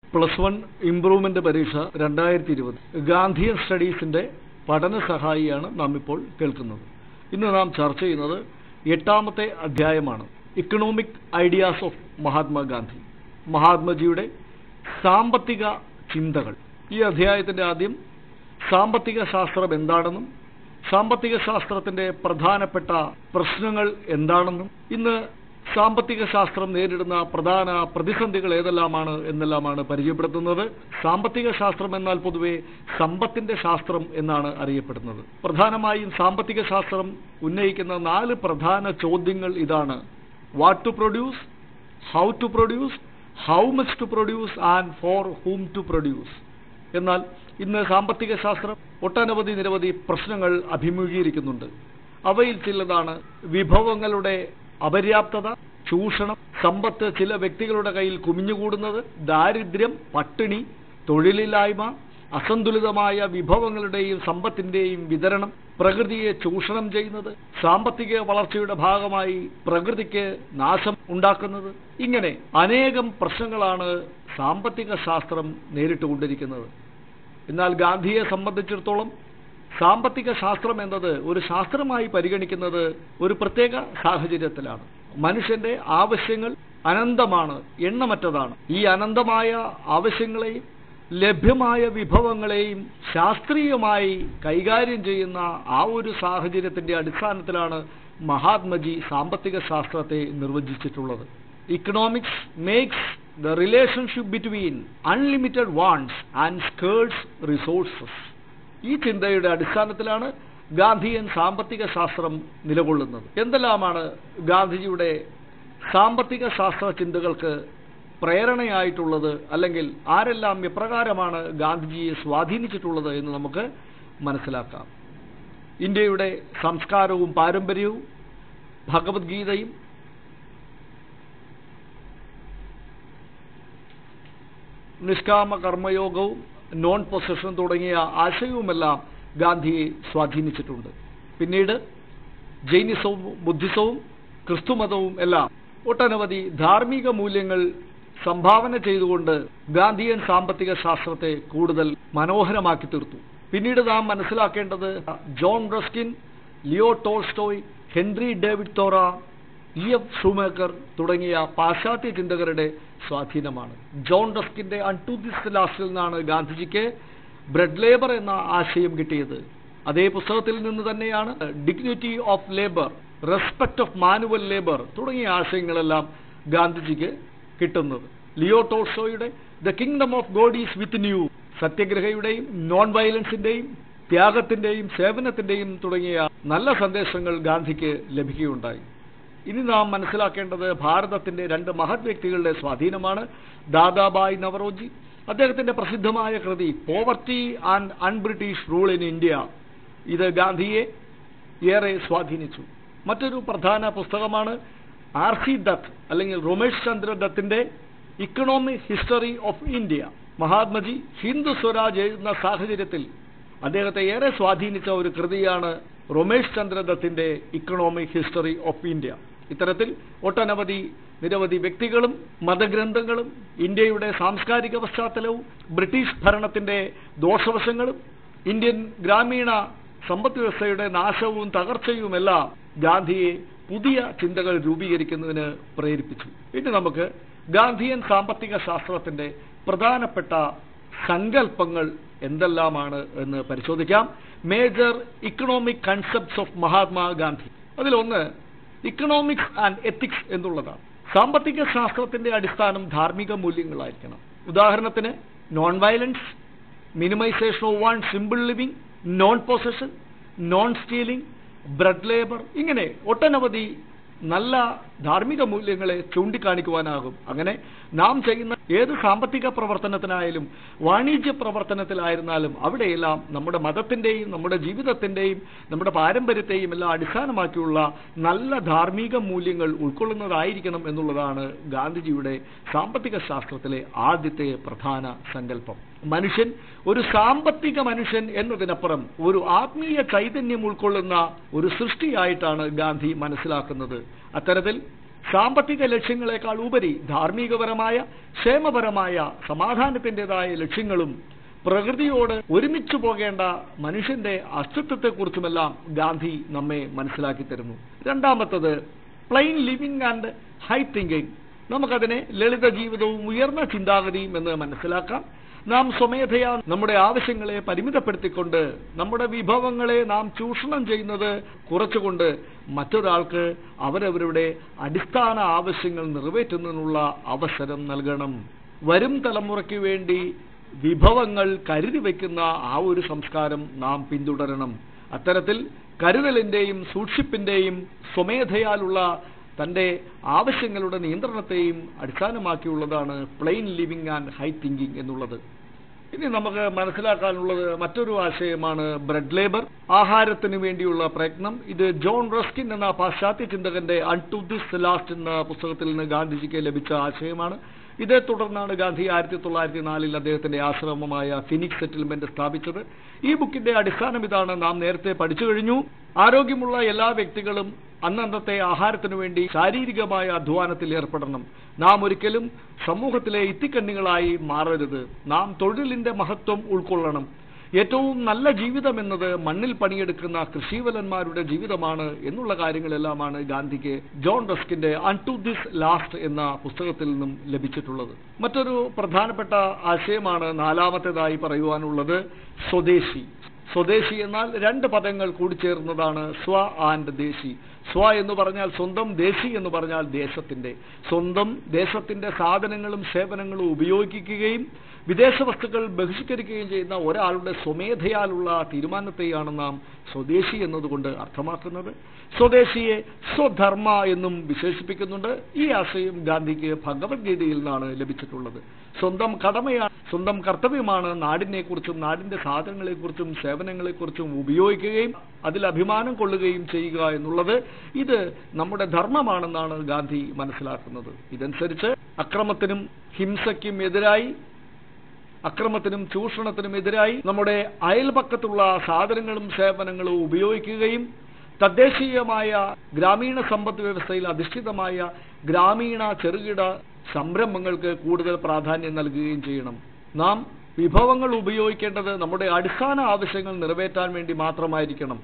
plus one improvement പരീക്ഷ രണ്ടായിരത്തി ഇരുപത് ഗാന്ധിയൻ സ്റ്റഡീസിന്റെ പഠന സഹായിയാണ് നാം ഇപ്പോൾ കേൾക്കുന്നത് ഇന്ന് നാം ചർച്ച ചെയ്യുന്നത് എട്ടാമത്തെ അധ്യായമാണ് ഇക്കണോമിക് ഐഡിയാസ് ഓഫ് മഹാത്മാഗാന്ധി മഹാത്മജിയുടെ സാമ്പത്തിക ചിന്തകൾ ഈ അധ്യായത്തിന്റെ ആദ്യം സാമ്പത്തിക ശാസ്ത്രം എന്താണെന്നും സാമ്പത്തിക ശാസ്ത്രത്തിന്റെ പ്രധാനപ്പെട്ട പ്രശ്നങ്ങൾ എന്താണെന്നും ഇന്ന് സാമ്പത്തിക ശാസ്ത്രം നേരിടുന്ന പ്രധാന പ്രതിസന്ധികൾ ഏതെല്ലാമാണ് എന്നെല്ലാമാണ് പരിചയപ്പെടുത്തുന്നത് സാമ്പത്തിക ശാസ്ത്രം എന്നാൽ പൊതുവെ സമ്പത്തിന്റെ ശാസ്ത്രം എന്നാണ് അറിയപ്പെടുന്നത് പ്രധാനമായും സാമ്പത്തിക ശാസ്ത്രം ഉന്നയിക്കുന്ന നാല് പ്രധാന ചോദ്യങ്ങൾ ഇതാണ് what to produce how to produce how much to produce and for whom to produce എന്നാൽ ഇന്ന് സാമ്പത്തിക ശാസ്ത്രം ഒട്ടനവധി നിരവധി പ്രശ്നങ്ങൾ അഭിമുഖീകരിക്കുന്നുണ്ട് അവയിൽ ചിലതാണ് വിഭവങ്ങളുടെ അപര്യാപ്തത ചൂഷണം സമ്പത്ത് ചില വ്യക്തികളുടെ കയ്യിൽ കുമിഞ്ഞുകൂടുന്നത് ദാരിദ്ര്യം പട്ടിണി തൊഴിലില്ലായ്മ അസന്തുലിതമായ വിഭവങ്ങളുടെയും സമ്പത്തിന്റെയും വിതരണം പ്രകൃതിയെ ചൂഷണം ചെയ്യുന്നത് സാമ്പത്തിക വളർച്ചയുടെ ഭാഗമായി പ്രകൃതിക്ക് നാശം ഉണ്ടാക്കുന്നത് ഇങ്ങനെ അനേകം പ്രശ്നങ്ങളാണ് സാമ്പത്തിക ശാസ്ത്രം നേരിട്ടുകൊണ്ടിരിക്കുന്നത് എന്നാൽ ഗാന്ധിയെ സംബന്ധിച്ചിടത്തോളം സാമ്പത്തിക ശാസ്ത്രം എന്നത് ഒരു ശാസ്ത്രമായി പരിഗണിക്കുന്നത് ഒരു പ്രത്യേക സാഹചര്യത്തിലാണ് മനുഷ്യന്റെ ആവശ്യങ്ങൾ അനന്തമാണ് എണ്ണമറ്റതാണ് ഈ അനന്തമായ ആവശ്യങ്ങളെയും ലഭ്യമായ വിഭവങ്ങളെയും ശാസ്ത്രീയമായി കൈകാര്യം ചെയ്യുന്ന ആ ഒരു സാഹചര്യത്തിന്റെ അടിസ്ഥാനത്തിലാണ് മഹാത്മജി സാമ്പത്തിക ശാസ്ത്രത്തെ നിർവചിച്ചിട്ടുള്ളത് economics makes the relationship between unlimited wants and scarce resources ഈ ചിന്തയുടെ അടിസ്ഥാനത്തിലാണ് ഗാന്ധിയൻ സാമ്പത്തിക ശാസ്ത്രം നിലകൊള്ളുന്നത് എന്തെല്ലാമാണ് ഗാന്ധിജിയുടെ സാമ്പത്തിക ശാസ്ത്ര ചിന്തകൾക്ക് പ്രേരണയായിട്ടുള്ളത് അല്ലെങ്കിൽ ആരെല്ലാം എപ്രകാരമാണ് ഗാന്ധിജിയെ സ്വാധീനിച്ചിട്ടുള്ളത് എന്ന് നമുക്ക് മനസ്സിലാക്കാം ഇന്ത്യയുടെ സംസ്കാരവും പാരമ്പര്യവും ഭഗവത്ഗീതയും നിഷ്കാമ കർമ്മയോഗവും നോൺ പൊസഷൻ തുടങ്ങിയ ആശയവുമെല്ലാം ഗാന്ധിയെ സ്വാധീനിച്ചിട്ടുണ്ട് പിന്നീട് ജൈനിസവും ബുദ്ധിസവും ക്രിസ്തുമതവും എല്ലാം ഒട്ടനവധി ധാർമ്മിക മൂല്യങ്ങൾ സംഭാവന ചെയ്തുകൊണ്ട് ഗാന്ധിയൻ സാമ്പത്തിക ശാസ്ത്രത്തെ കൂടുതൽ മനോഹരമാക്കി തീർത്തു പിന്നീട് നാം മനസ്സിലാക്കേണ്ടത് John Ruskin Leo Tolstoy Henry David Thoreau E F Schumacher തുടങ്ങിയ പാശ്ചാത്യ ചിന്തകരുടെ സ്വാധീനമാണ് ജോൺ റസ്കിന്റെ അൺ ടു ദിസ് ലാസ്റ്റിൽ നിന്നാണ് ഗാന്ധിജിക്ക് ബ്രെഡ് ലേബർ എന്ന ആശയം കിട്ടിയത് അതേ പുസ്തകത്തിൽ നിന്ന് തന്നെയാണ് dignity of labour respect of manual labour തുടങ്ങിയ ആശയങ്ങളെല്ലാം ഗാന്ധിജിക്ക് കിട്ടുന്നത് ലിയോ ടോൾസ്റ്റോയുടെ the kingdom of God is within you സത്യഗ്രഹയുടെയും നോൺ വയലൻസിന്റെയും ത്യാഗത്തിന്റെയും സേവനത്തിന്റെയും തുടങ്ങിയ നല്ല സന്ദേശങ്ങൾ ഗാന്ധിക്ക് ലഭിക്കുകയുണ്ടായി ഇനി നാം മനസ്സിലാക്കേണ്ടത് ഭാരതത്തിന്റെ രണ്ട് മഹത് വ്യക്തികളുടെ സ്വാധീനമാണ് ദാദാബായ് നവറോജി അദ്ദേഹത്തിന്റെ പ്രസിദ്ധമായ കൃതി poverty and unBritish rule in India ഇത് ഗാന്ധിയെ ഏറെ സ്വാധീനിച്ചു മറ്റൊരു പ്രധാന പുസ്തകമാണ് ആർ സി ദത്ത് അല്ലെങ്കിൽ രമേശ് ചന്ദ്ര ദത്തിന്റെ economic history of India Mahatmaji Hindu Swaraj എഴുതുന്ന സാഹചര്യത്തിൽ അദ്ദേഹത്തെ ഏറെ സ്വാധീനിച്ച ഒരു കൃതിയാണ് രമേശ് ചന്ദ്ര ദത്തിന്റെ ഇക്കണോമിക് ഹിസ്റ്ററി ഓഫ് ഇന്ത്യ ഇത്തരത്തിൽ ഒട്ടനവധി നിരവധി വ്യക്തികളും മതഗ്രന്ഥങ്ങളും ഇന്ത്യയുടെ സാംസ്കാരിക പശ്ചാത്തലവും ബ്രിട്ടീഷ് ഭരണത്തിന്റെ ദോഷവശങ്ങളും ഇന്ത്യൻ ഗ്രാമീണ സമ്പദ് വ്യവസ്ഥയുടെ നാശവും തകർച്ചയുമെല്ലാം ഗാന്ധിയെ പുതിയ ചിന്തകൾ രൂപീകരിക്കുന്നതിന് പ്രേരിപ്പിച്ചു ഇനി നമുക്ക് ഗാന്ധിയൻ സാമ്പത്തിക ശാസ്ത്രത്തിന്റെ പ്രധാനപ്പെട്ട സങ്കല്പങ്ങൾ എന്തെല്ലാമാണ് എന്ന് പരിശോധിക്കാം major economic concepts of Mahatma Gandhi അതിലൊന്ന് ഇക്കണോമിക്സ് ആൻഡ് എത്തിക്സ് എന്നുള്ളതാണ് സാമ്പത്തിക ശാസ്ത്രത്തിന്റെ അടിസ്ഥാനം ധാർമ്മിക മൂല്യങ്ങളായിരിക്കണം ഉദാഹരണത്തിന് നോൺ വയലൻസ് മിനിമൈസേഷൻ ഓഫ് വൺ simple living non possession non stealing bread labour ഇങ്ങനെ ഒട്ടനവധി നല്ല ധാർമ്മിക മൂല്യങ്ങളെ ചൂണ്ടിക്കാണിക്കുവാനാകും അങ്ങനെ നാം ചെയ്യുന്ന ഏത് സാമ്പത്തിക പ്രവർത്തനത്തിനായാലും വാണിജ്യ പ്രവർത്തനത്തിലായിരുന്നാലും അവിടെയെല്ലാം നമ്മുടെ മതത്തിന്റെയും നമ്മുടെ ജീവിതത്തിന്റെയും നമ്മുടെ പാരമ്പര്യത്തെയും എല്ലാം അടിസ്ഥാനമാക്കിയുള്ള നല്ല ധാർമ്മിക മൂല്യങ്ങൾ ഉൾക്കൊള്ളുന്നതായിരിക്കണം എന്നുള്ളതാണ് ഗാന്ധിജിയുടെ സാമ്പത്തിക ശാസ്ത്രത്തിലെ ആദ്യത്തെ പ്രധാന സങ്കല്പം മനുഷ്യൻ ഒരു സാമ്പത്തിക മനുഷ്യൻ എന്നതിനപ്പുറം ഒരു ആത്മീയ ചൈതന്യം ഉൾക്കൊള്ളുന്ന ഒരു സൃഷ്ടിയായിട്ടാണ് ഗാന്ധി മനസ്സിലാക്കുന്നത് അത്തരത്തിൽ സാമ്പത്തിക ലക്ഷ്യങ്ങളെക്കാൾ ഉപരി ധാർമ്മികപരമായ ക്ഷേമപരമായ സമാധാനത്തിൻ്റെതായ ലക്ഷ്യങ്ങളും പ്രകൃതിയോട് ഒരുമിച്ച് പോകേണ്ട മനുഷ്യന്റെ അസ്തിത്വത്തെക്കുറിച്ചുമെല്ലാം ഗാന്ധി നമ്മെ മനസ്സിലാക്കി തരുന്നു രണ്ടാമത്തത് plain living and high thinking നമുക്കതിനെ ലളിത ജീവിതവും ഉയർന്ന ചിന്താഗതിയും എന്ന് മനസ്സിലാക്കാം നാം സ്വമേധയാ നമ്മുടെ ആവശ്യങ്ങളെ പരിമിതപ്പെടുത്തിക്കൊണ്ട് നമ്മുടെ വിഭവങ്ങളെ നാം ചൂഷണം ചെയ്യുന്നത് കുറച്ചുകൊണ്ട് മറ്റൊരാൾക്ക് അവരവരുടെ അടിസ്ഥാന ആവശ്യങ്ങൾ നിറവേറ്റുന്നതിനുള്ള അവസരം നൽകണം വരും തലമുറയ്ക്ക് വേണ്ടി വിഭവങ്ങൾ കരുതി വയ്ക്കുന്ന ആ ഒരു സംസ്കാരം നാം പിന്തുടരണം അത്തരത്തിൽ കരുതലിന്റെയും സൂക്ഷിപ്പിന്റെയും സ്വമേധയാലുള്ള തന്റെ ആവശ്യങ്ങളുടെ നിയന്ത്രണത്തെയും അടിസ്ഥാനമാക്കിയുള്ളതാണ് plain living and high thinking എന്നുള്ളത് ഇനി നമുക്ക് മനസ്സിലാക്കാനുള്ളത് മറ്റൊരു ആശയമാണ് ബ്രെഡ് ലേബർ ആഹാരത്തിന് വേണ്ടിയുള്ള പ്രയത്നം ഇത് ജോൺ റസ്കിൻ എന്ന പാശ്ചാത്യ ചിന്തകന്റെ അൺ ടു ദിസ് ലാസ്റ്റ് എന്ന പുസ്തകത്തിൽ നിന്ന് ഗാന്ധിജിക്ക് ലഭിച്ച ആശയമാണ് ഇതേ തുടർന്നാണ് ഗാന്ധി ആയിരത്തി തൊള്ളായിരത്തി നാലിൽ അദ്ദേഹത്തിന്റെ ആശ്രമമായ ഫിനിക്സ് സെറ്റിൽമെന്റ് സ്ഥാപിച്ചത് ഈ ബുക്കിന്റെ അടിസ്ഥാനം ഇതാണ് നാം നേരത്തെ പഠിച്ചു കഴിഞ്ഞു ആരോഗ്യമുള്ള എല്ലാ വ്യക്തികളും അന്നന്നത്തെ ആഹാരത്തിനു വേണ്ടി ശാരീരികമായ അധ്വാനത്തിൽ ഏർപ്പെടണം നാം ഒരിക്കലും സമൂഹത്തിലെ ഇത്തിക്കണ്ണികളായി മാറരുത് നാം തൊഴിലിന്റെ മഹത്വം ഉൾക്കൊള്ളണം ഏറ്റവും നല്ല ജീവിതം എന്നത് മണ്ണിൽ പണിയെടുക്കുന്ന കൃഷിവലന്മാരുടെ ജീവിതമാണ് എന്നുള്ള കാര്യങ്ങളെല്ലാമാണ് ഗാന്ധിക്ക് ജോൺ റസ്കിന്റെ അൺ ടു ദിസ് ലാസ്റ്റ് എന്ന പുസ്തകത്തിൽ നിന്നും ലഭിച്ചിട്ടുള്ളത് മറ്റൊരു പ്രധാനപ്പെട്ട ആശയമാണ് നാലാമത്തേതായി പറയുവാനുള്ളത് സ്വദേശി സ്വദേശി എന്നാൽ രണ്ട് പദങ്ങൾ കൂടിച്ചേർന്നതാണ് സ്വ ആൻഡ് ദേശി സ്വ എന്ന് പറഞ്ഞാൽ സ്വന്തം ദേശി എന്ന് പറഞ്ഞാൽ ദേശത്തിന്റെ സ്വന്തം ദേശത്തിന്റെ സാധനങ്ങളും സേവനങ്ങളും ഉപയോഗിക്കുകയും വിദേശ വസ്തുക്കൾ ബഹിഷ്കരിക്കുകയും ചെയ്യുന്ന ഒരാളുടെ സ്വമേധയാലുള്ള തീരുമാനത്തെയാണ് നാം സ്വദേശി എന്നതുകൊണ്ട് അർത്ഥമാക്കുന്നത് സ്വദേശിയെ സ്വധർമ്മ എന്നും വിശേഷിപ്പിക്കുന്നുണ്ട് ഈ ആശയം ഗാന്ധിക്ക് ഭഗവത്ഗീതയിൽ നിന്നാണ് ലഭിച്ചിട്ടുള്ളത് സ്വന്തം കടമയാണ് സ്വന്തം കർത്തവ്യമാണ് നാടിനെക്കുറിച്ചും നാടിന്റെ സാധനങ്ങളെക്കുറിച്ചും സേവനങ്ങളെക്കുറിച്ചും ഉപയോഗിക്കുകയും അതിൽ അഭിമാനം കൊള്ളുകയും ചെയ്യുക എന്നുള്ളത് ഇത് നമ്മുടെ ധർമ്മമാണെന്നാണ് ഗാന്ധി മനസ്സിലാക്കുന്നത് ഇതനുസരിച്ച് അക്രമത്തിനും ഹിംസയ്ക്കും എതിരായി അക്രമത്തിനും ചൂഷണത്തിനും എതിരായി നമ്മുടെ അയൽപക്കത്തുള്ള സാധനങ്ങളും സേവനങ്ങളും ഉപയോഗിക്കുകയും തദ്ദേശീയമായ ഗ്രാമീണ സമ്പദ് വ്യവസ്ഥയിൽ അധിഷ്ഠിതമായ ഗ്രാമീണ ചെറുകിട സംരംഭങ്ങൾക്ക് കൂടുതൽ പ്രാധാന്യം നൽകുകയും ചെയ്യണം നാം വിഭവങ്ങൾ ഉപയോഗിക്കേണ്ടത് നമ്മുടെ അടിസ്ഥാന ആവശ്യങ്ങൾ നിറവേറ്റാൻ വേണ്ടി മാത്രമായിരിക്കണം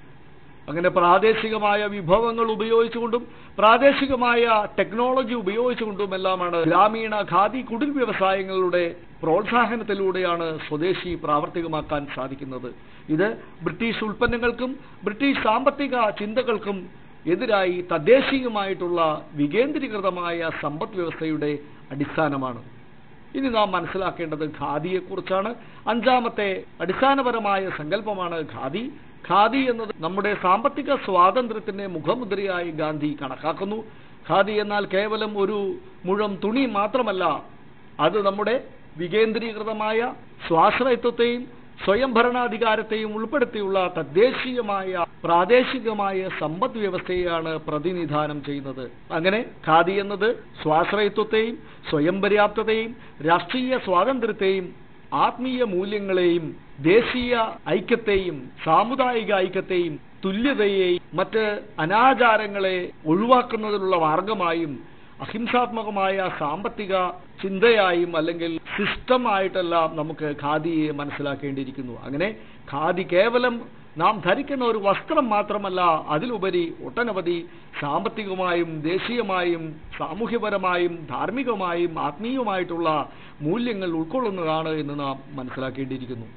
അങ്ങനെ പ്രാദേശികമായ വിഭവങ്ങൾ ഉപയോഗിച്ചുകൊണ്ടും പ്രാദേശികമായ ടെക്നോളജി ഉപയോഗിച്ചുകൊണ്ടുമെല്ലാമാണ് ഗ്രാമീണ ഖാദി കുടിൽ വ്യവസായങ്ങളുടെ പ്രോത്സാഹനത്തിലൂടെയാണ് സ്വദേശി പ്രാവർത്തികമാക്കാൻ സാധിക്കുന്നത് ഇത് ബ്രിട്ടീഷ് ഉൽപ്പന്നങ്ങൾക്കും ബ്രിട്ടീഷ് സാമ്പത്തിക ചിന്തകൾക്കും എതിരായി തദ്ദേശീയമായിട്ടുള്ള വികേന്ദ്രീകൃതമായ സമ്പദ് വ്യവസ്ഥയുടെ അടിസ്ഥാനമാണ് ഇനി നാം മനസ്സിലാക്കേണ്ടത് ഖാദിയെക്കുറിച്ചാണ് അഞ്ചാമത്തെ അടിസ്ഥാനപരമായ സങ്കല്പമാണ് ഖാദി ഖാദി എന്നത് നമ്മുടെ സാമ്പത്തിക സ്വാതന്ത്ര്യത്തിന്റെ മുഖമുദ്രയായി ഗാന്ധി കണക്കാക്കുന്നു ഖാദി എന്നാൽ കേവലം ഒരു മുഴം തുണി മാത്രമല്ല അത് നമ്മുടെ വികേന്ദ്രീകൃതമായ സ്വാശ്രയത്വത്തെയും സ്വയം ഭരണാധികാരത്തെയും ഉൾപ്പെടുത്തിയുള്ള തദ്ദേശീയമായ പ്രാദേശികമായ സമ്പദ് വ്യവസ്ഥയെയാണ് പ്രതിനിധാനം ചെയ്യുന്നത് അങ്ങനെ ഖാദി എന്നത് സ്വാശ്രയത്വത്തെയും സ്വയം പര്യാപ്തതയും രാഷ്ട്രീയ സ്വാതന്ത്ര്യത്തെയും ആത്മീയ മൂല്യങ്ങളെയും ദേശീയ ഐക്യത്തെയും സാമുദായിക ഐക്യത്തെയും തുല്യതയെയും മറ്റ് അനാചാരങ്ങളെ ഒഴിവാക്കുന്നതിനുള്ള മാർഗമായും അഹിംസാത്മകമായ സാമ്പത്തിക ചിന്തയായും അല്ലെങ്കിൽ സിസ്റ്റമായിട്ടെല്ലാം നമുക്ക് ഖാദിയെ മനസ്സിലാക്കേണ്ടിയിരിക്കുന്നു അങ്ങനെ ഖാദി കേവലം നാം ധരിക്കുന്ന ഒരു വസ്ത്രം മാത്രമല്ല അതിലുപരി ഒട്ടനവധി സാമ്പത്തികമായും ദേശീയമായും സാമൂഹ്യപരമായും ധാർമ്മികമായും ആത്മീയമായിട്ടുള്ള മൂല്യങ്ങൾ ഉൾക്കൊള്ളുന്നതാണ് എന്ന് നാം മനസ്സിലാക്കേണ്ടിയിരിക്കുന്നു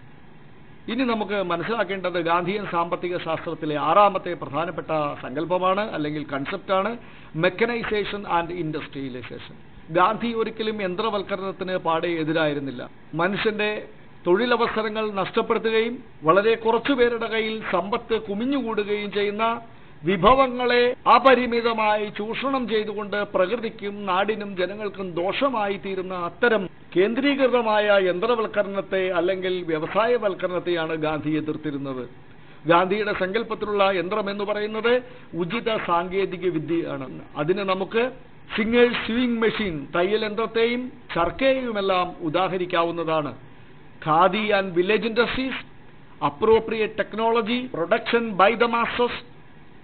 ഇനി നമുക്ക് മനസ്സിലാക്കേണ്ടത് ഗാന്ധിയൻ സാമ്പത്തിക ശാസ്ത്രത്തിലെ ആറാമത്തെ പ്രധാനപ്പെട്ട സങ്കല്പമാണ് അല്ലെങ്കിൽ കൺസെപ്റ്റാണ് മെക്കനൈസേഷൻ ആൻഡ് ഇൻഡസ്ട്രിയലൈസേഷൻ ഗാന്ധി ഒരിക്കലും യന്ത്രവൽക്കരണത്തിന് പാടെ എതിരായിരുന്നില്ല മനുഷ്യന്റെ തൊഴിലവസരങ്ങൾ നഷ്ടപ്പെടുത്തുകയും വളരെ കുറച്ചുപേരുടെ കയ്യിൽ സമ്പത്ത് കുമിഞ്ഞുകൂടുകയും ചെയ്യുന്ന വിഭവങ്ങളെ അപരിമിതമായി ചൂഷണം ചെയ്തുകൊണ്ട് പ്രകൃതിക്കും നാടിനും ജനങ്ങൾക്കും ദോഷമായി തീരുന്ന അത്തരം കേന്ദ്രീകൃതമായ യന്ത്രവൽക്കരണത്തെ അല്ലെങ്കിൽ വ്യവസായവൽക്കരണത്തെയാണ് ഗാന്ധി എതിർത്തിരുന്നത് ഗാന്ധിയുടെ സങ്കല്പത്തിലുള്ള യന്ത്രം എന്ന് പറയുന്നത് ഉചിത സാങ്കേതിക വിദ്യയാണ് അതിന് നമുക്ക് സിംഗേഴ്സ് സ്വിംഗ് മെഷീൻ തയ്യൽ യന്ത്രത്തെയും ചർക്കയെയുമെല്ലാം ഉദാഹരിക്കാവുന്നതാണ് khadi and village industries appropriate technology production by the masses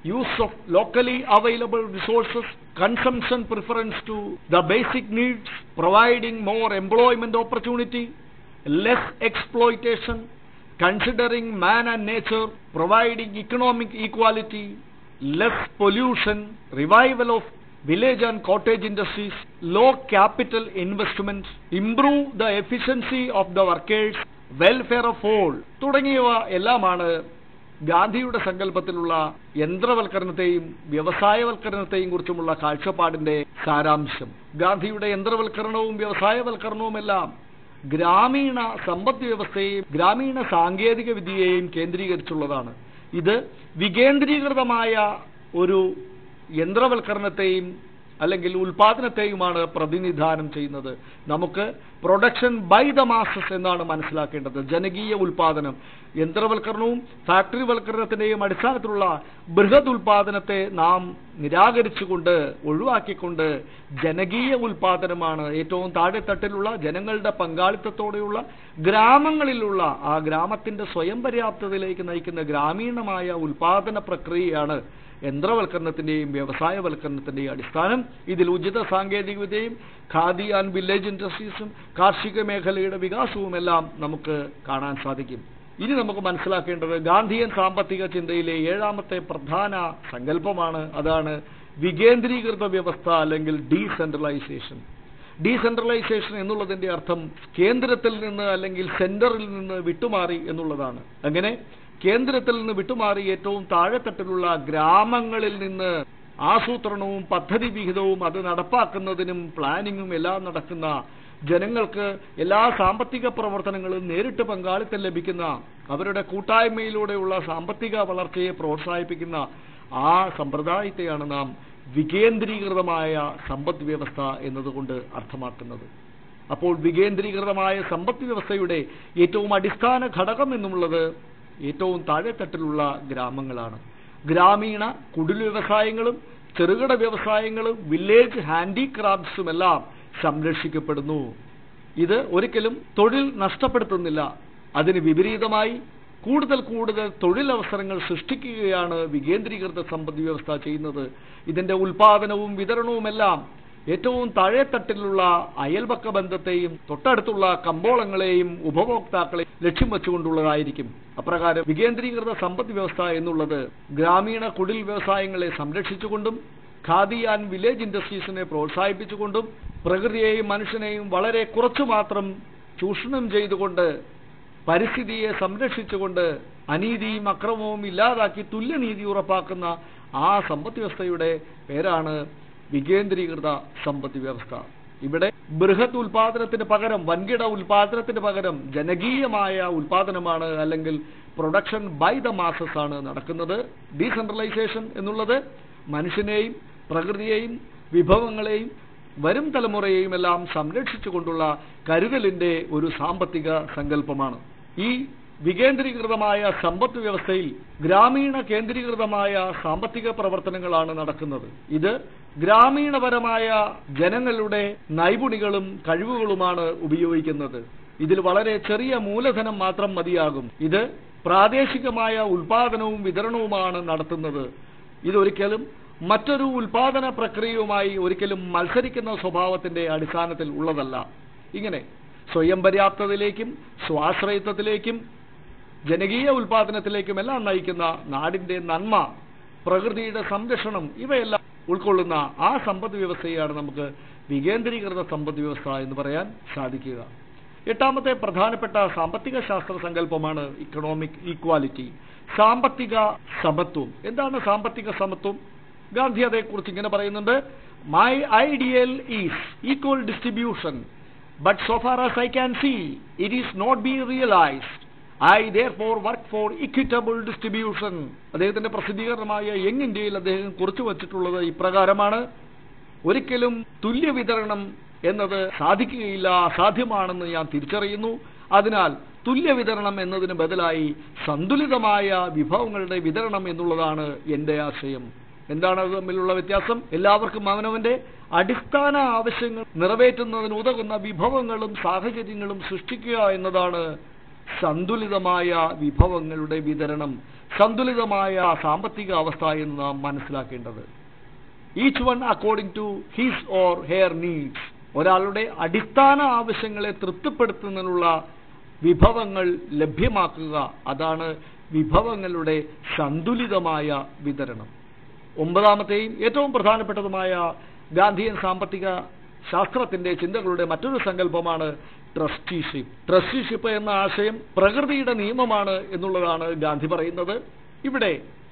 use of locally available resources, consumption preference to the basic needs, providing more employment opportunity, less exploitation, considering man and nature, providing economic equality, less pollution, revival of village and cottage industries, low capital investment, improve the efficiency of the workers, welfare of all തുടങ്ങിയവ എല്ലാമാണ് ഗാന്ധിയുടെ സങ്കല്പത്തിലുള്ള യന്ത്രവൽക്കരണത്തെയും വ്യവസായവൽക്കരണത്തെയും കുറിച്ചുമുള്ള കാഴ്ചപ്പാടിന്റെ സാരാംശം ഗാന്ധിയുടെ യന്ത്രവൽക്കരണവും വ്യവസായവൽക്കരണവുമെല്ലാം ഗ്രാമീണ സമ്പദ് വ്യവസ്ഥയെയും ഗ്രാമീണ സാങ്കേതിക വിദ്യയെയും കേന്ദ്രീകരിച്ചുള്ളതാണ് ഇത് വികേന്ദ്രീകൃതമായ ഒരു യന്ത്രവൽക്കരണത്തെയും അല്ലെങ്കിൽ ഉൽപാദനത്തെയുമാണ് പ്രതിനിധാനം ചെയ്യുന്നത് നമുക്ക് പ്രൊഡക്ഷൻ ബൈ ദ മാസസ് എന്നാണ് മനസ്സിലാക്കേണ്ടത് ജനകീയ ഉൽപാദനം യന്ത്രവൽക്കരണവും ഫാക്ടറിവൽക്കരണത്തിന്റെയും അടിസ്ഥാനത്തിലുള്ള ബൃഹത് ഉൽപാദനത്തെ നാം നിരാകരിച്ചുകൊണ്ട് ഒഴിവാക്കിക്കൊണ്ട് ജനകീയ ഉൽപാദനമാണ് ഏറ്റവും താഴെത്തട്ടിലുള്ള ജനങ്ങളുടെ പങ്കാളിത്തത്തോടെയുള്ള ഗ്രാമങ്ങളിലുള്ള ആ ഗ്രാമത്തിന്റെ സ്വയം പര്യാപ്തതയിലേക്ക് നയിക്കുന്ന ഗ്രാമീണമായ ഉൽപാദന പ്രക്രിയയാണ് യന്ത്രവൽക്കരണത്തിന്റെയും വ്യവസായവൽക്കരണത്തിന്റെയും അടിസ്ഥാനം ഇതിൽ ഉചിത സാങ്കേതികവിദ്യയും ഖാദി ആൻഡ് വില്ലേജ് ഇൻഡസ്ട്രീസും കാർഷിക മേഖലയുടെ വികാസവുമെല്ലാം നമുക്ക് കാണാൻ സാധിക്കും ഇനി നമുക്ക് മനസ്സിലാക്കേണ്ടത് ഗാന്ധിയൻ സാമ്പത്തിക ചിന്തയിലെ ഏഴാമത്തെ പ്രധാന സങ്കല്പമാണ് അതാണ് വികേന്ദ്രീകൃത വ്യവസ്ഥ അല്ലെങ്കിൽ ഡീസെൻട്രലൈസേഷൻ ഡീസെൻട്രലൈസേഷൻ എന്നുള്ളതിന്റെ അർത്ഥം കേന്ദ്രത്തിൽ നിന്ന് അല്ലെങ്കിൽ സെന്ററിൽ നിന്ന് വിട്ടുമാറി എന്നുള്ളതാണ് അങ്ങനെ കേന്ദ്രത്തിൽ നിന്ന് വിട്ടുമാറി ഏറ്റവും താഴെത്തട്ടിലുള്ള ഗ്രാമങ്ങളിൽ നിന്ന് ആസൂത്രണവും പദ്ധതി വിഹിതവും അത് നടപ്പാക്കുന്നതിനും പ്ലാനിങ്ങും എല്ലാം നടക്കുന്ന ജനങ്ങൾക്ക് എല്ലാ സാമ്പത്തിക പ്രവർത്തനങ്ങളും നേരിട്ട് പങ്കാളിത്തം ലഭിക്കുന്ന അവരുടെ കൂട്ടായ്മയിലൂടെയുള്ള സാമ്പത്തിക വളർച്ചയെ പ്രോത്സാഹിപ്പിക്കുന്ന ആ സമ്പ്രദായത്തെയാണ് നാം വികേന്ദ്രീകൃതമായ സമ്പദ് വ്യവസ്ഥ എന്നതുകൊണ്ട് അർത്ഥമാക്കുന്നത് അപ്പോൾ വികേന്ദ്രീകൃതമായ സമ്പദ് വ്യവസ്ഥയുടെ ഏറ്റവും അടിസ്ഥാന ഘടകം എന്നുള്ളത് ഏറ്റവും താഴെത്തട്ടിലുള്ള ഗ്രാമങ്ങളാണ് ഗ്രാമീണ കുടിൽ വ്യവസായങ്ങളും ചെറുകിട വ്യവസായങ്ങളും വില്ലേജ് ഹാൻഡിക്രാഫ്റ്റ്സുമെല്ലാം സംരക്ഷിക്കപ്പെടുന്നു ഇത് ഒരിക്കലും തൊഴിൽ നഷ്ടപ്പെടുത്തുന്നില്ല അതിന് വിപരീതമായി കൂടുതൽ കൂടുതൽ തൊഴിലവസരങ്ങൾ സൃഷ്ടിക്കുകയാണ് വികേന്ദ്രീകൃത സമ്പദ് വ്യവസ്ഥ ചെയ്യുന്നത് ഇതിന്റെ ഉൽപാദനവും വിതരണവുമെല്ലാം ഏറ്റവും താഴെത്തട്ടിലുള്ള അയൽപക്ക ബന്ധത്തെയും തൊട്ടടുത്തുള്ള കമ്പോളങ്ങളെയും ഉപഭോക്താക്കളെയും ലക്ഷ്യം വെച്ചുകൊണ്ടുള്ളതായിരിക്കും അപ്രകാരം വികേന്ദ്രീകൃത സമ്പദ് വ്യവസ്ഥ എന്നുള്ളത് ഗ്രാമീണ കുടിൽ വ്യവസായങ്ങളെ സംരക്ഷിച്ചുകൊണ്ടും ഖാദി ആൻഡ് വില്ലേജ് ഇൻഡസ്ട്രീസിനെ പ്രോത്സാഹിപ്പിച്ചുകൊണ്ടും പ്രകൃതിയെയും മനുഷ്യനെയും വളരെ കുറച്ചു മാത്രം ചൂഷണം ചെയ്തുകൊണ്ട് പരിസ്ഥിതിയെ സംരക്ഷിച്ചുകൊണ്ട് അനീതിയും അക്രമവും ഇല്ലാതാക്കി തുല്യനീതി ഉറപ്പാക്കുന്ന ആ സമ്പദ് വ്യവസ്ഥയുടെ പേരാണ് വികേന്ദ്രീകൃത സമ്പദ് വ്യവസ്ഥ ഇവിടെ ബൃഹത് ഉൽപാദനത്തിന് പകരം വൻകിട ഉൽപാദനത്തിന് പകരം ജനകീയമായ ഉൽപാദനമാണ് അല്ലെങ്കിൽ പ്രൊഡക്ഷൻ ബൈ ദ മാസസ് ആണ് നടക്കുന്നത് ഡീസെൻട്രലൈസേഷൻ എന്നുള്ളത് മനുഷ്യനെയും പ്രകൃതിയെയും വിഭവങ്ങളെയും വരും തലമുറയെയും എല്ലാം സംരക്ഷിച്ചുകൊണ്ടുള്ള കരുതലിന്റെ ഒരു സാമ്പത്തിക സങ്കല്പമാണ് ഈ വികേന്ദ്രീകൃതമായ സമ്പദ് വ്യവസ്ഥയിൽ ഗ്രാമീണ കേന്ദ്രീകൃതമായ സാമ്പത്തിക പ്രവർത്തനങ്ങളാണ് നടക്കുന്നത് ഇത് ഗ്രാമീണപരമായ ജനങ്ങളുടെ നൈപുണികളും കഴിവുകളുമാണ് ഉപയോഗിക്കുന്നത് ഇതിൽ വളരെ ചെറിയ മൂലധനം മാത്രം മതിയാകും ഇത് പ്രാദേശികമായ ഉൽപാദനവും വിതരണവുമാണ് നടത്തുന്നത് ഇതൊരിക്കലും മറ്റൊരു ഉൽപാദന പ്രക്രിയയുമായി ഒരിക്കലും മത്സരിക്കുന്ന സ്വഭാവത്തിന്റെ അടിസ്ഥാനത്തിൽ ഉള്ളതല്ല ഇങ്ങനെ സ്വയം പര്യാപ്തതയിലേക്കും സ്വാശ്രയത്വത്തിലേക്കും ജനകീയ ഉൽപാദനത്തിലേക്കും എല്ലാം നയിക്കുന്ന നാടിന്റെ നന്മ പ്രകൃതിയുടെ സംരക്ഷണം ഇവയെല്ലാം ഉൾക്കൊള്ളുന്ന ആ സമ്പദ് വ്യവസ്ഥയാണ് നമുക്ക് വികേന്ദ്രീകൃത സമ്പദ് വ്യവസ്ഥ എന്ന് പറയാൻ സാധിക്കുക എട്ടാമത്തെ പ്രധാനപ്പെട്ട സാമ്പത്തിക ശാസ്ത്ര സങ്കല്പമാണ് ഇക്കണോമിക് ഈക്വാലിറ്റി സാമ്പത്തിക സമത്വം എന്താണ് സാമ്പത്തിക സമത്വം ഗാന്ധി അതേക്കുറിച്ച് ഇങ്ങനെ പറയുന്നുണ്ട് my ideal is equal distribution but so far as I can see it is not be realised I therefore work for equitable distribution അദ്ദേഹത്തിന്റെ പ്രസിദ്ധീകരണമായ യങ് ഇന്ത്യയിൽ അദ്ദേഹം കുറിച്ചു വച്ചിട്ടുള്ളത് ഇപ്രകാരമാണ് ഒരിക്കലും തുല്യ വിതരണം എന്നത് സാധിക്കുകയില്ല അസാധ്യമാണെന്ന് ഞാൻ തിരിച്ചറിയുന്നു അതിനാൽ തുല്യ വിതരണം എന്നതിന് ബദലായി സന്തുലിതമായ വിഭവങ്ങളുടെ വിതരണം എന്നുള്ളതാണ് എന്റെ ആശയം എന്താണ് അത് തമ്മിലുള്ള വ്യത്യാസം എല്ലാവർക്കും അവനവന്റെ അടിസ്ഥാന ആവശ്യങ്ങൾ നിറവേറ്റുന്നതിന് ഉതകുന്ന വിഭവങ്ങളും സാഹചര്യങ്ങളും സൃഷ്ടിക്കുക എന്നതാണ് സന്തുലിതമായ വിഭവങ്ങളുടെ വിതരണം സന്തുലിതമായ സാമ്പത്തിക അവസ്ഥ എന്ന് നാം മനസ്സിലാക്കേണ്ടത് each one according to his or her needs ഒരാളുടെ അടിസ്ഥാന ആവശ്യങ്ങളെ തൃപ്തിപ്പെടുത്തുന്നതിനുള്ള വിഭവങ്ങൾ ലഭ്യമാക്കുക അതാണ് വിഭവങ്ങളുടെ സന്തുലിതമായ വിതരണം ഒമ്പതാമത്തെയും ഏറ്റവും പ്രധാനപ്പെട്ടതുമായ ഗാന്ധിയൻ സാമ്പത്തിക ശാസ്ത്രത്തിന്റെ ചിന്തകളുടെ മറ്റൊരു സങ്കല്പമാണ് ട്രസ്റ്റിഷിപ്പ് ട്രസ്റ്റിഷിപ്പ് എന്ന ആശയം പ്രകൃതിയുടെ നിയമമാണ് എന്നുള്ളതാണ് ഗാന്ധി പറയുന്നത് ഇവിടെ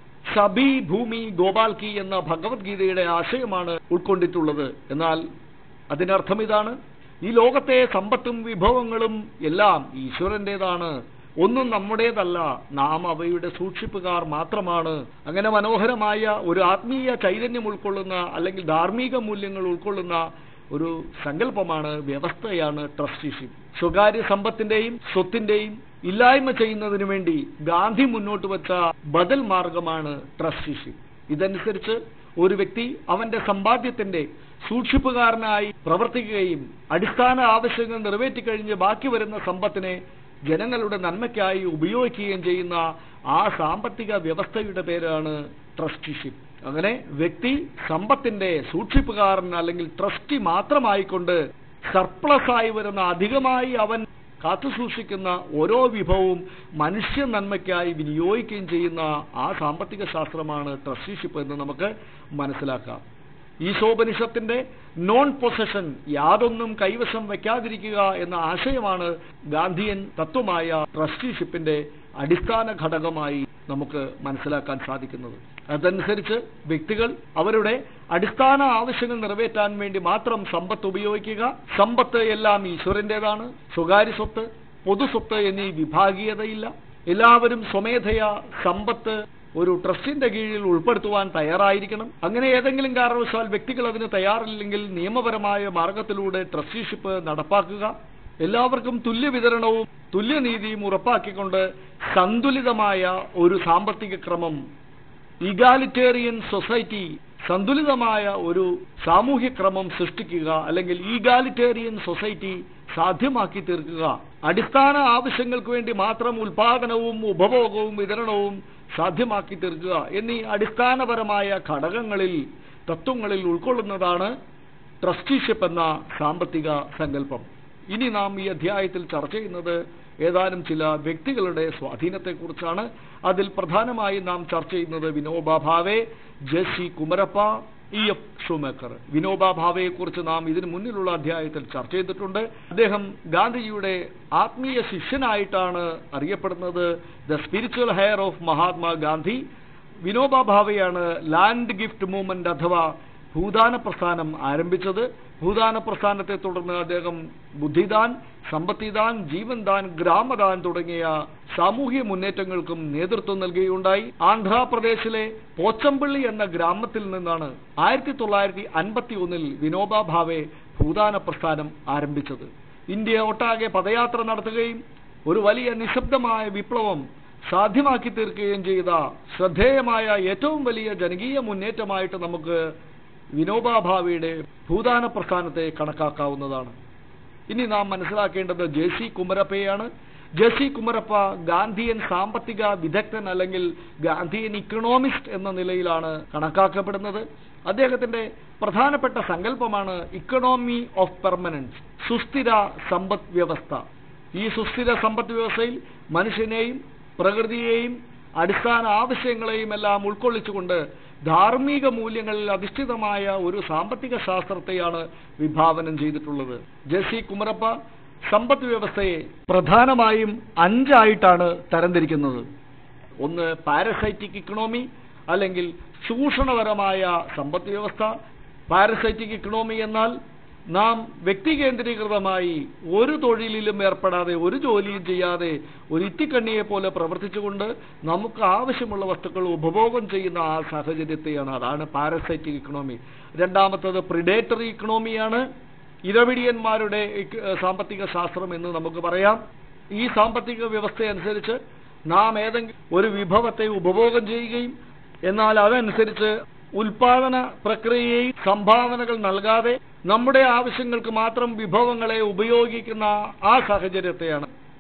സബി ഭൂമി ഗോപാൽക്കി എന്ന ഭഗവത്ഗീതയുടെ ആശയമാണ് ഉൾക്കൊണ്ടിട്ടുള്ളത് എന്നാൽ അതിനർത്ഥം ഇതാണ് ഈ ലോകത്തെ സമ്പത്തും വിഭവങ്ങളും എല്ലാം ഈശ്വരന്റേതാണ് ഒന്നും നമ്മുടേതല്ല നാം അവയുടെ സൂക്ഷിപ്പുകാർ മാത്രമാണ് അങ്ങനെ മനോഹരമായ ഒരു ആത്മീയ ചൈതന്യം ഉൾക്കൊള്ളുന്ന അല്ലെങ്കിൽ ധാർമ്മിക മൂല്യങ്ങൾ ഉൾക്കൊള്ളുന്ന ഒരു സങ്കല്പമാണ് വ്യവസ്ഥയാണ് ട്രസ്റ്റിഷിപ്പ് സ്വകാര്യ സമ്പത്തിന്റെയും സ്വത്തിന്റെയും ഇല്ലായ്മ ചെയ്യുന്നതിനു വേണ്ടി ഗാന്ധി മുന്നോട്ട് വെച്ച ബദൽ മാർഗമാണ് ട്രസ്റ്റിഷിപ്പ് ഇതനുസരിച്ച് ഒരു വ്യക്തി അവന്റെ സമ്പാദ്യത്തിന്റെ സൂക്ഷിപ്പുകാരനായി പ്രവർത്തിക്കുകയും അടിസ്ഥാന ആവശ്യങ്ങൾ നിറവേറ്റിക്കഴിഞ്ഞ് ബാക്കി വരുന്ന സമ്പത്തിനെ ജനങ്ങളുടെ നന്മയ്ക്കായി ഉപയോഗിക്കുകയും ചെയ്യുന്ന ആ സാമ്പത്തിക വ്യവസ്ഥയുടെ പേരാണ് ട്രസ്റ്റിഷിപ്പ് അങ്ങനെ വ്യക്തി സമ്പത്തിന്റെ സൂക്ഷിപ്പുകാരൻ അല്ലെങ്കിൽ ട്രസ്റ്റി മാത്രമായിക്കൊണ്ട് സർപ്ലസ് ആയി വരുന്ന അധികമായി അവൻ കാത്തുസൂക്ഷിക്കുന്ന ഓരോ വിഭവവും മനുഷ്യ നന്മയ്ക്കായി വിനിയോഗിക്കുകയും ചെയ്യുന്ന ആ സാമ്പത്തിക ശാസ്ത്രമാണ് ട്രസ്റ്റിഷിപ്പ് എന്ന് നമുക്ക് മനസ്സിലാക്കാം ഈശോപനിഷത്തിന്റെ നോൺ പൊസഷൻ യാതൊന്നും കൈവശം വയ്ക്കാതിരിക്കുക എന്ന ആശയമാണ് ഗാന്ധിയൻ തത്വമായ ട്രസ്റ്റിഷിപ്പിന്റെ അടിസ്ഥാന ഘടകമായി നമുക്ക് മനസ്സിലാക്കാൻ സാധിക്കുന്നത് അതനുസരിച്ച് വ്യക്തികൾ അവരുടെ അടിസ്ഥാന ആവശ്യങ്ങൾ നിറവേറ്റാൻ വേണ്ടി മാത്രം സമ്പത്ത് ഉപയോഗിക്കുക സമ്പത്ത് എല്ലാം ഈശ്വരന്റേതാണ് സ്വകാര്യ സ്വത്ത് പൊതുസ്വത്ത് എന്നീ വിഭാഗീയതയില്ല എല്ലാവരും സ്വമേധയാ സമ്പത്ത് ഒരു ട്രസ്റ്റിന്റെ കീഴിൽ ഉൾപ്പെടുത്തുവാൻ തയ്യാറായിരിക്കണം അങ്ങനെ ഏതെങ്കിലും കാരണവശാൽ വ്യക്തികൾ അതിന് തയ്യാറില്ലെങ്കിൽ നിയമപരമായ മാർഗത്തിലൂടെ ട്രസ്റ്റിഷിപ്പ് നടപ്പാക്കുക എല്ലാവർക്കും തുല്യ വിതരണവും തുല്യനീതിയും ഉറപ്പാക്കിക്കൊണ്ട് സന്തുലിതമായ ഒരു സാമ്പത്തിക ക്രമം ഈഗാലിറ്റേറിയൻ സൊസൈറ്റി സന്തുലിതമായ ഒരു സാമൂഹ്യ ക്രമം സൃഷ്ടിക്കുക അല്ലെങ്കിൽ ഈഗാലിറ്റേറിയൻ സൊസൈറ്റി സാധ്യമാക്കി തീർക്കുക അടിസ്ഥാന ആവശ്യങ്ങൾക്ക് വേണ്ടി മാത്രം ഉൽപാദനവും ഉപഭോഗവും വിതരണവും സാധ്യമാക്കി തീർക്കുക എന്നീ അടിസ്ഥാനപരമായ ഘടകങ്ങളിൽ തത്വങ്ങളിൽ ഉൾക്കൊള്ളുന്നതാണ് ട്രസ്റ്റിഷിപ്പ് എന്ന സാമ്പത്തിക സങ്കല്പം ഇനി നാം ഈ അധ്യായത്തിൽ ചർച്ച ചെയ്യുന്നത് ഏതാനും ചില വ്യക്തികളുടെ സ്വാധീനത്തെക്കുറിച്ചാണ് അതിൽ പ്രധാനമായും നാം ചർച്ച ചെയ്യുന്നത് Vinoba Bhave J C Kumarappa E F Schumacher Vinoba ഭാവയെക്കുറിച്ച് നാം ഇതിനു മുന്നിലുള്ള അധ്യായത്തിൽ ചർച്ച ചെയ്തിട്ടുണ്ട് അദ്ദേഹം ഗാന്ധിജിയുടെ ആത്മീയ ശിഷ്യനായിട്ടാണ് അറിയപ്പെടുന്നത് the spiritual heir of Mahatma Gandhi Vinoba ഭാവെയാണ് ലാൻഡ് ഗിഫ്റ്റ് മൂവ്മെന്റ് അഥവാ ഭൂദാന പ്രസ്ഥാനം ആരംഭിച്ചത് ഭൂദാന പ്രസ്ഥാനത്തെ തുടർന്ന് അദ്ദേഹം ബുദ്ധിദാൻ സമ്പത്തിദാൻ ജീവൻദാൻ ഗ്രാമദാൻ തുടങ്ങിയ സാമൂഹ്യ മുന്നേറ്റങ്ങൾക്കും നേതൃത്വം നൽകുകയുണ്ടായി ആന്ധ്രാപ്രദേശിലെ പോച്ചമ്പള്ളി എന്ന ഗ്രാമത്തിൽ നിന്നാണ് ആയിരത്തി തൊള്ളായിരത്തി അൻപത്തി ഒന്നിൽ വിനോബ ഭാവെ ഭൂദാന പ്രസ്ഥാനം ആരംഭിച്ചത് ഇന്ത്യ ഒട്ടാകെ പദയാത്ര നടത്തുകയും ഒരു വലിയ നിശബ്ദമായ വിപ്ലവം സാധ്യമാക്കി തീർക്കുകയും ചെയ്ത ശ്രദ്ധേയമായ ഏറ്റവും വലിയ ജനകീയ മുന്നേറ്റമായിട്ട് നമുക്ക് വിനോബ ഭാവെയുടെ ഭൂദാന പ്രസ്ഥാനത്തെ കണക്കാക്കാവുന്നതാണ് ഇനി നാം മനസ്സിലാക്കേണ്ടത് ജെ സി കുമരപ്പയാണ് ജെ സി കുമരപ്പ ഗാന്ധിയൻ സാമ്പത്തിക വിദഗ്ധൻ അല്ലെങ്കിൽ ഗാന്ധിയൻ ഇക്കണോമിസ്റ്റ് എന്ന നിലയിലാണ് കണക്കാക്കപ്പെടുന്നത് അദ്ദേഹത്തിന്റെ പ്രധാനപ്പെട്ട സങ്കല്പമാണ് ഇക്കണോമി ഓഫ് പെർമനൻസ് സുസ്ഥിര സമ്പദ് വ്യവസ്ഥ ഈ സുസ്ഥിര സമ്പദ് വ്യവസ്ഥയിൽ മനുഷ്യനെയും പ്രകൃതിയെയും അടിസ്ഥാന ആവശ്യങ്ങളെയും എല്ലാം ഉൾക്കൊള്ളിച്ചുകൊണ്ട് ധാർമ്മിക മൂല്യങ്ങളിൽ അധിഷ്ഠിതമായ ഒരു സാമ്പത്തിക ശാസ്ത്രത്തെയാണ് വിഭാവനം ചെയ്തിട്ടുള്ളത് ജെസി കുമരപ്പ സമ്പദ് വ്യവസ്ഥയെ പ്രധാനമായും അഞ്ചായിട്ടാണ് തരംതിരിക്കുന്നത് ഒന്ന് പാരസൈറ്റിക് ഇക്കണോമി അല്ലെങ്കിൽ ചൂഷണപരമായ സമ്പദ് വ്യവസ്ഥ പാരസൈറ്റിക് ഇക്കണോമി എന്നാൽ നാം വ്യക്തി കേന്ദ്രീകൃതമായി ഒരു തൊഴിലിലും ഏർപ്പെടാതെ ഒരു ജോലിയും ചെയ്യാതെ ഒരു ഇത്തിക്കണ്ണിയെ പോലെ പ്രവർത്തിച്ചുകൊണ്ട് നമുക്ക് ആവശ്യമുള്ള വസ്തുക്കൾ ഉപഭോഗം ചെയ്യുന്ന ആ സാഹചര്യത്തെയാണ് അതാണ് പാരസൈറ്റിക് ഇക്കണോമി രണ്ടാമത്തത് പ്രിഡേറ്ററി ഇക്കണോമിയാണ് ഇരവിടിയന്മാരുടെ ഇക്- സാമ്പത്തിക ശാസ്ത്രം എന്ന് നമുക്ക് പറയാം ഈ സാമ്പത്തിക വ്യവസ്ഥ അനുസരിച്ച് നാം ഏതെങ്കിലും ഒരു വിഭവത്തെ ഉപഭോഗം ചെയ്യുകയും എന്നാൽ അതനുസരിച്ച് ഉൽപാദന പ്രക്രിയയിൽ സംഭാവനകൾ നൽകാതെ നമ്മുടെ ആവശ്യങ്ങൾക്ക് മാത്രം വിഭവങ്ങളെ ഉപയോഗിക്കുന്ന ആ സാഹചര്യത്തെയാണ്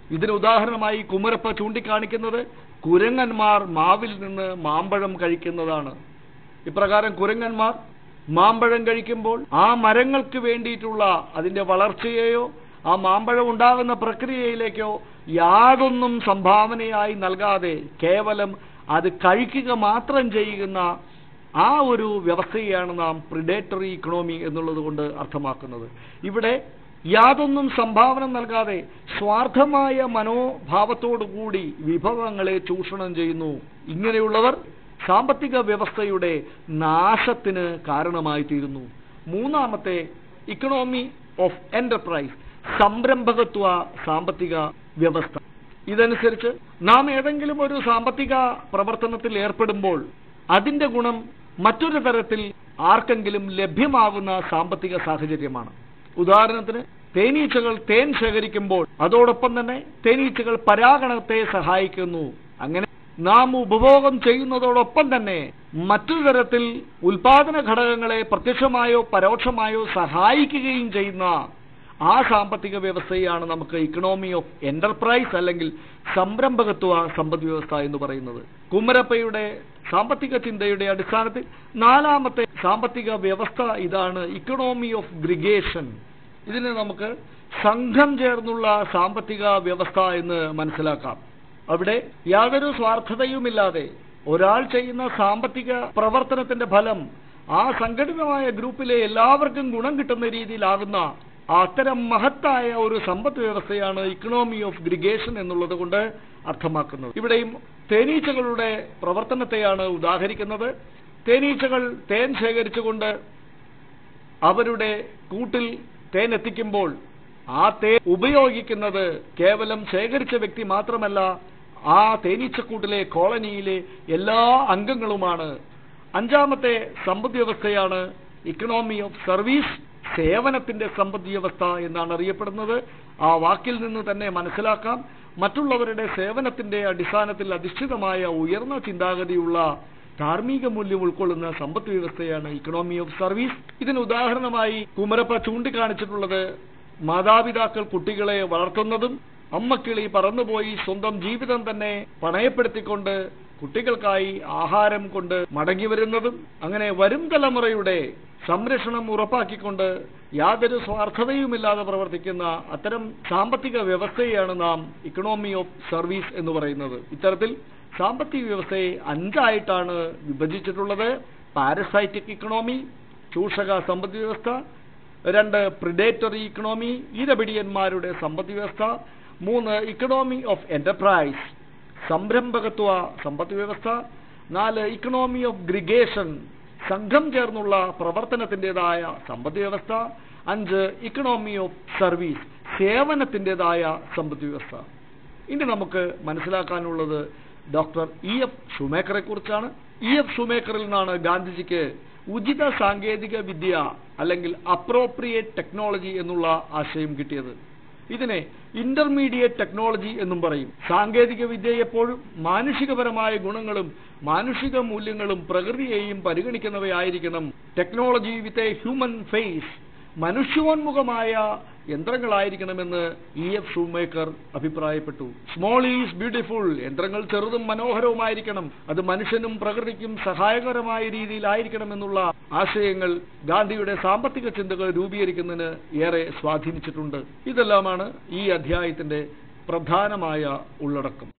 ഇതിന് ഉദാഹരണമായി കുമരപ്പ ചൂണ്ടിക്കാണിക്കുന്നത് കുരങ്ങന്മാർ മാവിൽ നിന്ന് മാമ്പഴം കഴിക്കുന്നതാണ് ഇപ്രകാരം കുരങ്ങന്മാർ മാമ്പഴം കഴിക്കുമ്പോൾ ആ മരങ്ങൾക്ക് വേണ്ടിയിട്ടുള്ള അതിന്റെ വളർച്ചയെയോ ആ മാമ്പഴം ഉണ്ടാകുന്ന പ്രക്രിയയിലേക്കോ യാതൊന്നും സംഭാവനയായി നൽകാതെ കേവലം അത് കഴിക്കുക മാത്രം ചെയ്യുന്ന ആ ഒരു വ്യവസ്ഥയെയാണ് നാം പ്രിഡേറ്ററി ഇക്കണോമി എന്നുള്ളത് കൊണ്ട് അർത്ഥമാക്കുന്നത് ഇവിടെ യാതൊന്നും സംഭാവന നൽകാതെ സ്വാർത്ഥമായ മനോഭാവത്തോടുകൂടി വിഭവങ്ങളെ ചൂഷണം ചെയ്യുന്നു ഇങ്ങനെയുള്ളവർ സാമ്പത്തിക വ്യവസ്ഥയുടെ നാശത്തിന് കാരണമായി തീരുന്നു മൂന്നാമത്തെ ഇക്കണോമി ഓഫ് എന്റർപ്രൈസ് സംരംഭകത്വ സാമ്പത്തിക വ്യവസ്ഥ ഇതനുസരിച്ച് നാം ഏതെങ്കിലും ഒരു സാമ്പത്തിക പ്രവർത്തനത്തിൽ ഏർപ്പെടുമ്പോൾ അതിന്റെ ഗുണം മറ്റൊരു തരത്തിൽ ആർക്കെങ്കിലും ലഭ്യമാകുന്ന സാമ്പത്തിക സാഹചര്യമാണ് ഉദാഹരണത്തിന് തേനീച്ചകൾ തേൻ ശേഖരിക്കുമ്പോൾ അതോടൊപ്പം തന്നെ തേനീച്ചകൾ പരാഗണത്തെ സഹായിക്കുന്നു അങ്ങനെ നാം ഉപഭോഗം ചെയ്യുന്നതോടൊപ്പം തന്നെ മറ്റൊരു തരത്തിൽ ഉൽപാദന ഘടകങ്ങളെ പ്രത്യക്ഷമായോ പരോക്ഷമായോ സഹായിക്കുകയും ചെയ്യുന്ന ആ സാമ്പത്തിക വ്യവസ്ഥയാണ് നമുക്ക് ഇക്കണോമി ഓഫ് എന്റർപ്രൈസ് അല്ലെങ്കിൽ സംരംഭകത്വ സമ്പദ് വ്യവസ്ഥ എന്ന് പറയുന്നത് കുമരപ്പയുടെ സാമ്പത്തിക ചിന്തയുടെ അടിസ്ഥാനത്തിൽ നാലാമത്തെ സാമ്പത്തിക വ്യവസ്ഥ ഇതാണ് ഇക്കണോമി ഓഫ് ഗ്രിഗേഷൻ ഇതിനെ നമുക്ക് സംഘം ചേർന്നുള്ള സാമ്പത്തിക വ്യവസ്ഥ എന്ന് മനസ്സിലാക്കാം അവിടെ യാതൊരു സ്വാർത്ഥതയുമില്ലാതെ ഒരാൾ ചെയ്യുന്ന സാമ്പത്തിക പ്രവർത്തനത്തിന്റെ ഫലം ആ സംഘടിതമായ ഗ്രൂപ്പിലെ എല്ലാവർക്കും ഗുണം കിട്ടുന്ന രീതിയിലാകുന്ന അത്തരം മഹത്തായ ഒരു സമ്പദ് വ്യവസ്ഥയാണ് ഇക്കണോമി ഓഫ് ഗ്രിഗേഷൻ എന്നുള്ളത് കൊണ്ട് അർത്ഥമാക്കുന്നത് ഇവിടെയും തേനീച്ചകളുടെ പ്രവർത്തനത്തെയാണ് ഉദാഹരിക്കുന്നത് തേനീച്ചകൾ തേൻ ശേഖരിച്ചുകൊണ്ട് അവരുടെ കൂട്ടിൽ തേൻ എത്തിക്കുമ്പോൾ ആ തേൻ ഉപയോഗിക്കുന്നത് കേവലം ശേഖരിച്ച വ്യക്തി മാത്രമല്ല ആ തേനീച്ചക്കൂട്ടിലെ കോളനിയിലെ എല്ലാ അംഗങ്ങളുമാണ് അഞ്ചാമത്തെ സമ്പദ് വ്യവസ്ഥയാണ് ഇക്കണോമി ഓഫ് സർവീസ് സേവനത്തിന്റെ സമ്പദ് വ്യവസ്ഥ എന്നാണ് അറിയപ്പെടുന്നത് ആ വാക്കിൽ നിന്ന് തന്നെ മനസ്സിലാക്കാം മറ്റുള്ളവരുടെ സേവനത്തിന്റെ അടിസ്ഥാനത്തിൽ അധിഷ്ഠിതമായ ഉയർന്ന ചിന്താഗതിയുള്ള ധാർമ്മിക മൂല്യം ഉൾക്കൊള്ളുന്ന സമ്പദ് വ്യവസ്ഥയാണ് ഇക്കണോമി ഓഫ് സർവീസ് ഇതിന് ഉദാഹരണമായി കുമരപ്പ ചൂണ്ടിക്കാണിച്ചിട്ടുള്ളത് മാതാപിതാക്കൾ കുട്ടികളെ വളർത്തുന്നതും അമ്മക്കിളി പറന്നുപോയി സ്വന്തം ജീവിതം തന്നെ പണയപ്പെടുത്തിക്കൊണ്ട് കുട്ടികൾക്കായി ആഹാരം കൊണ്ട് മടങ്ങി വരുന്നതും അങ്ങനെ വരും തലമുറയുടെ സംരക്ഷണം ഉറപ്പാക്കിക്കൊണ്ട് യാതൊരു സ്വാർത്ഥതയുമില്ലാതെ പ്രവർത്തിക്കുന്ന അത്തരം സാമ്പത്തിക വ്യവസ്ഥയെയാണ് നാം ഇക്കണോമി ഓഫ് സർവീസ് എന്ന് പറയുന്നത് ഇത്തരത്തിൽ സാമ്പത്തിക വ്യവസ്ഥയെ അഞ്ചായിട്ടാണ് വിഭജിച്ചിട്ടുള്ളത് പാരസൈറ്റിക് ഇക്കണോമി ചൂഷക സമ്പദ് വ്യവസ്ഥ രണ്ട് പ്രിഡേറ്ററി ഇക്കണോമി ഇരപിടിയന്മാരുടെ സമ്പദ് വ്യവസ്ഥ മൂന്ന് ഇക്കണോമി ഓഫ് എന്റർപ്രൈസ് സംരംഭകത്വ സമ്പദ് വ്യവസ്ഥ നാല് ഇക്കണോമി ഓഫ് ഗ്രിഗേഷൻ സംഘം ചേർന്നുള്ള പ്രവർത്തനത്തിൻ്റെതായ സമ്പദ് വ്യവസ്ഥ അഞ്ച് ഇക്കണോമി ഓഫ് സർവീസ് സേവനത്തിൻ്റെതായ സമ്പദ് വ്യവസ്ഥ ഇനി നമുക്ക് മനസ്സിലാക്കാനുള്ളത് ഡോക്ടർ ഇ എഫ് ഷുമേക്കറെ കുറിച്ചാണ് ഇ എഫ് ഷുമേക്കറിൽ നിന്നാണ് ഗാന്ധിജിക്ക് ഉചിത സാങ്കേതിക വിദ്യ അല്ലെങ്കിൽ അപ്രോപ്രിയേറ്റ് ടെക്നോളജി എന്നുള്ള ആശയം കിട്ടിയത് ഇതിനെ ഇന്റർമീഡിയറ്റ് ടെക്നോളജി എന്നും പറയും സാങ്കേതിക വിദ്യ എപ്പോഴും മാനുഷികപരമായ ഗുണങ്ങളും മാനുഷിക മൂല്യങ്ങളും പ്രകൃതിയെയും പരിഗണിക്കുന്നവയായിരിക്കണം technology with a human face മനുഷ്യോന്മുഖമായ യന്ത്രങ്ങളായിരിക്കണമെന്ന് ഇ എഫ് ഷൂമേക്കർ അഭിപ്രായപ്പെട്ടു സ്മോൾ ഈസ് ബ്യൂട്ടിഫുൾ യന്ത്രങ്ങൾ ചെറുതും മനോഹരവുമായിരിക്കണം അത് മനുഷ്യനും പ്രകൃതിക്കും സഹായകരമായ രീതിയിലായിരിക്കണമെന്നുള്ള ആശയങ്ങൾ ഗാന്ധിയുടെ സാമ്പത്തിക ചിന്തകൾ രൂപീകരിക്കുന്നതിന് ഏറെ സ്വാധീനിച്ചിട്ടുണ്ട് ഇതെല്ലാമാണ് ഈ അധ്യായത്തിന്റെ പ്രധാനമായ ഉള്ളടക്കം